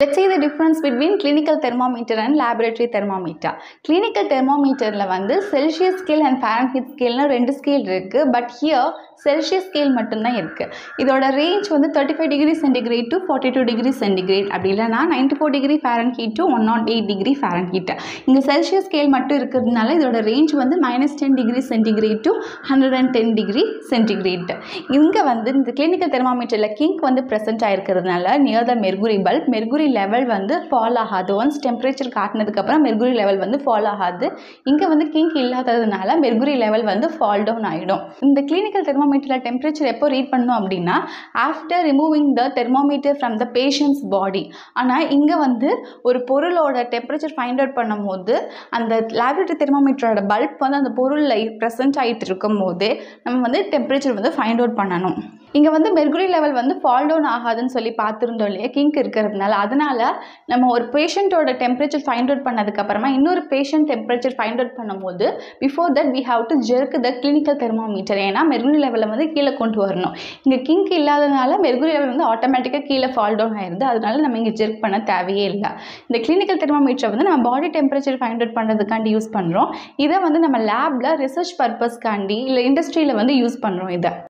let's see the difference between clinical thermometer and laboratory thermometer clinical thermometerல வந்து celsius scale and fahrenheit scaleனு ரெண்டு scale இருக்குது but here Celsius scale மட்டும்தான் இருக்குது இதோட range வந்து thirty five degree centigrade to forty two degree centigrade அப்படி இல்லைனா ninety four degree fahrenheit to one nought eight degree fahrenheit இங்கே Celsius scale மட்டும் இருக்கிறதுனால இதோட ரேஞ்ச் வந்து minus ten degree centigrade to hundred and ten degree centigrade இங்கே வந்து இந்த கிளினிக்கல் தெர்மாமீட்டரில் கிங்க் வந்து ப்ரெசென்ட் ஆயிருக்கிறதுனால near the mercury bulb mercury level வந்து ஃபால் ஆகாது ஒன்ஸ் டெம்பரேச்சர் காட்டினதுக்கப்புறம் மெர்குரி லெவல் வந்து ஃபால் ஆகாது இங்கே வந்து கிங்க் இல்லாததுனால மெர்குரி லெவல் வந்து ஃபால் டவுன் ஆகிடும் இந்த கிளினிக்கல் தெர்மாமீட்டரில் டெம்பரேச்சர் எப்போ ரீட் பண்ணோம் அப்படின்னா after removing the thermometer from the patient's body ஆனால் இங்கே வந்து ஒரு பொருளோட டெம்பரேச்சர் ஃபைண்ட் அவுட் பண்ணும்போது அந்த லேபரேட்டரி தெர்மாமீட்டரோட பல்ப் வந்து அந்த பொருளில் ப்ரெசென்ட் ஆகிட்டு இருக்கும் போதே நம்ம வந்து டெம்பரேச்சர் வந்து ஃபைண்ட் அவுட் பண்ணணும் இங்கே வந்து மெர்குரி லெவல் வந்து ஃபால் டவுன் ஆகாதுன்னு சொல்லி பார்த்துருந்தோம் இல்லையா கிங்க் இருக்கிறதுனால அதனால் நம்ம ஒரு பேஷண்ட்டோட டெம்பரேச்சர் ஃபைண்ட் அவுட் பண்ணதுக்கப்புறமா இன்னொரு பேஷண்ட் டெம்பரேச்சர் ஃபைண்ட் அவுட் பண்ணும்போது before that we have to jerk the clinical thermometer ஏன்னா மெர்குரி லெவலில் வந்து கீழே கொண்டு வரணும் இங்கே கிங்க் இல்லாதனால மெர்குரி லெவல் வந்து ஆட்டோமேட்டிக்காக கீழே ஃபால் டவுன் ஆயிடுது அதனால நம்ம இங்கே ஜெர்க் பண்ண தேவையே இல்லை இந்த கிளினிக்கல் தெர்மாமீட்டரை வந்து நம்ம பாடி டெம்பரேச்சர் ஃபைண்ட் அவுட் பண்ணுறதுக்காண்டி யூஸ் பண்ணுறோம் இதை வந்து நம்ம லேபில் ரிசர்ச் பர்பஸ்க்காண்டி இல்லை இண்டஸ்ட்ரியில் வந்து யூஸ் பண்ணுறோம் இதை